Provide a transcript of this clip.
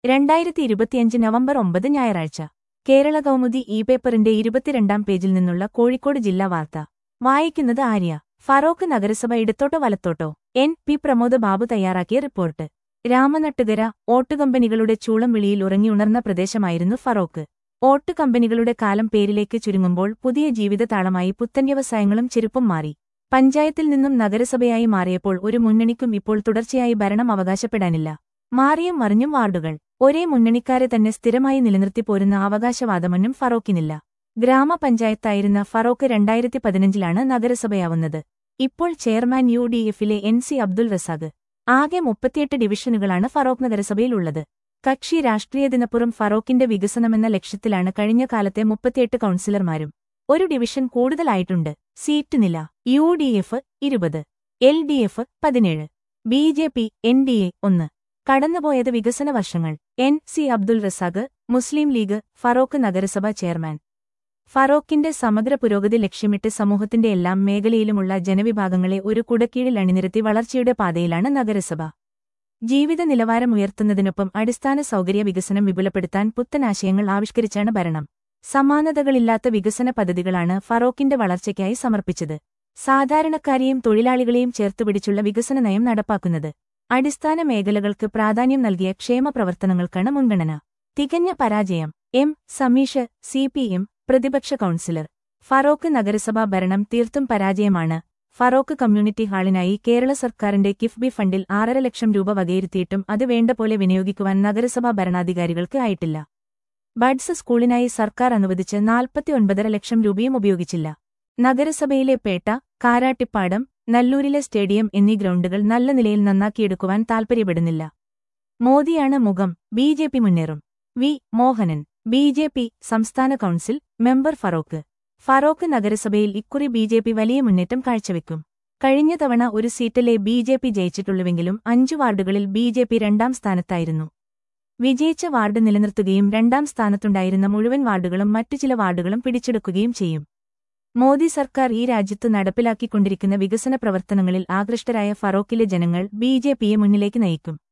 രണ്ടായിരത്തി ഇരുപത്തിയഞ്ച് നവംബർ ഒമ്പത് ഞായറാഴ്ച കേരള കൗമുദി ഇ പേപ്പറിന്റെ ഇരുപത്തിരണ്ടാം പേജിൽ നിന്നുള്ള കോഴിക്കോട് ജില്ലാ വാർത്ത വായിക്കുന്നത് ആര്യ ഫറോക്ക് നഗരസഭ ഇടത്തോട്ടോ വലത്തോട്ടോ എൻ പി പ്രമോദ് ബാബു തയ്യാറാക്കിയ റിപ്പോർട്ട് രാമനട്ടുകര ഓട്ടുകമ്പനികളുടെ ചൂളം വിളിയിൽ ഉറങ്ങിയുണർന്ന പ്രദേശമായിരുന്നു ഫറോക്ക് ഓട്ട് കമ്പനികളുടെ കാലം പേരിലേക്ക് ചുരുങ്ങുമ്പോൾ പുതിയ ജീവിതതാളമായി പുത്തൻ വ്യവസായങ്ങളും ചെരുപ്പും മാറി പഞ്ചായത്തിൽ നിന്നും നഗരസഭയായി മാറിയപ്പോൾ ഒരു മുന്നണിക്കും ഇപ്പോൾ തുടർച്ചയായി ഭരണം അവകാശപ്പെടാനില്ല മാറിയും മറിഞ്ഞും വാർഡുകൾ ഒരേ മുന്നണിക്കാരെ തന്നെ സ്ഥിരമായി നിലനിർത്തി പോരുന്ന അവകാശവാദമൊന്നും ഫറോക്കിനില്ല ഗ്രാമപഞ്ചായത്തായിരുന്ന ഫറോക്ക് രണ്ടായിരത്തി പതിനഞ്ചിലാണ് നഗരസഭയാവുന്നത് ഇപ്പോൾ ചെയർമാൻ യു ഡി എഫിലെ എൻ സി അബ്ദുൽ റസാഖ് ആകെ മുപ്പത്തിയെട്ട് ഡിവിഷനുകളാണ് ഫറോക്ക് നഗരസഭയിലുള്ളത് കക്ഷി രാഷ്ട്രീയത്തിനപ്പുറം ഫറോക്കിന്റെ വികസനമെന്ന ലക്ഷ്യത്തിലാണ് കഴിഞ്ഞ കാലത്തെ മുപ്പത്തിയെട്ട് കൗൺസിലർമാരും ഒരു ഡിവിഷൻ കൂടുതലായിട്ടുണ്ട് സീറ്റ് നില യു ഡി എഫ് ഇരുപത് എൽ ഡി എഫ് പതിനേഴ് B J P N D A ഒന്ന് കടന്നുപോയത് വികസന വർഷങ്ങൾ എൻ സി അബ്ദുൽ റസാഖ് മുസ്ലിം ലീഗ് ഫറോക്ക് നഗരസഭ ചെയർമാൻ ഫറോക്കിന്റെ സമഗ്ര പുരോഗതി ലക്ഷ്യമിട്ട് സമൂഹത്തിന്റെ എല്ലാം മേഖലയിലുമുള്ള ജനവിഭാഗങ്ങളെ ഒരു കുടക്കീഴിൽ അണിനിരത്തി വളർച്ചയുടെ പാതയിലാണ് നഗരസഭ ജീവിത നിലവാരം ഉയർത്തുന്നതിനൊപ്പം അടിസ്ഥാന സൗകര്യ വികസനം വിപുലപ്പെടുത്താൻ പുത്തനാശയങ്ങൾ ആവിഷ്കരിച്ചാണ് ഭരണം സമാനതകളില്ലാത്ത വികസന പദ്ധതികളാണ് ഫറോക്കിന്റെ വളർച്ചയ്ക്കായി സമർപ്പിച്ചത് സാധാരണക്കാരെയും തൊഴിലാളികളെയും ചേർത്തുപിടിച്ചുള്ള വികസന നയം നടപ്പാക്കുന്നത് അടിസ്ഥാന മേഖലകൾക്ക് പ്രാധാന്യം നൽകിയ ക്ഷേമ പ്രവർത്തനങ്ങൾക്കാണ് മുൻഗണന തികഞ്ഞ പരാജയം M Sameesh C P M പ്രതിപക്ഷ കൗൺസിലർ ഫറോക്ക് നഗരസഭാ ഭരണം തീർത്തും പരാജയമാണ് ഫറോക്ക് കമ്മ്യൂണിറ്റി ഹാളിനായി കേരള സർക്കാരിന്റെ കിഫ്ബി ഫണ്ടിൽ ആറര ലക്ഷം രൂപ വകയിരുത്തിയിട്ടും അത് വേണ്ട പോലെ വിനിയോഗിക്കുവാൻ നഗരസഭാ ഭരണാധികാരികൾക്ക് ആയിട്ടില്ല ബഡ്സ് സ്കൂളിനായി സർക്കാർ അനുവദിച്ച് നാൽപ്പത്തിയൊൻപതര ലക്ഷം രൂപയും ഉപയോഗിച്ചില്ല നഗരസഭയിലെ പേട്ട കാരാട്ടിപ്പാടം നല്ലൂരിലെ സ്റ്റേഡിയം എന്നീ ഗ്രൗണ്ടുകൾ നല്ല നിലയിൽ നന്നാക്കിയെടുക്കുവാൻ താൽപര്യപ്പെടുന്നില്ല മോദിയാണ് മുഖം ബി ജെ പി മുന്നേറും V Mohanan B J P സംസ്ഥാന കൗൺസിൽ മെമ്പർ ഫറോക്ക് ഫറോക്ക് നഗരസഭയിൽ ഇക്കുറി ബി ജെ പി വലിയ മുന്നേറ്റം കാഴ്ചവെക്കും കഴിഞ്ഞ തവണ ഒരു സീറ്റിലെ ബി ജെ പി ജയിച്ചിട്ടുള്ളുവെങ്കിലും അഞ്ചു വാർഡുകളിൽ ബി ജെ പി രണ്ടാം സ്ഥാനത്തായിരുന്നു വിജയിച്ച വാർഡ് നിലനിർത്തുകയും രണ്ടാം സ്ഥാനത്തുണ്ടായിരുന്ന മുഴുവൻ വാർഡുകളും മറ്റു ചില വാർഡുകളും പിടിച്ചെടുക്കുകയും ചെയ്യും മോദി സർക്കാർ ഈ രാജ്യത്ത് നടപ്പിലാക്കിക്കൊണ്ടിരിക്കുന്ന വികസന പ്രവർത്തനങ്ങളിൽ ആകൃഷ്ടരായ ഫറോക്കിലെ ജനങ്ങൾ ബി ജെ പിയെ മുന്നിലേക്ക് നയിക്കും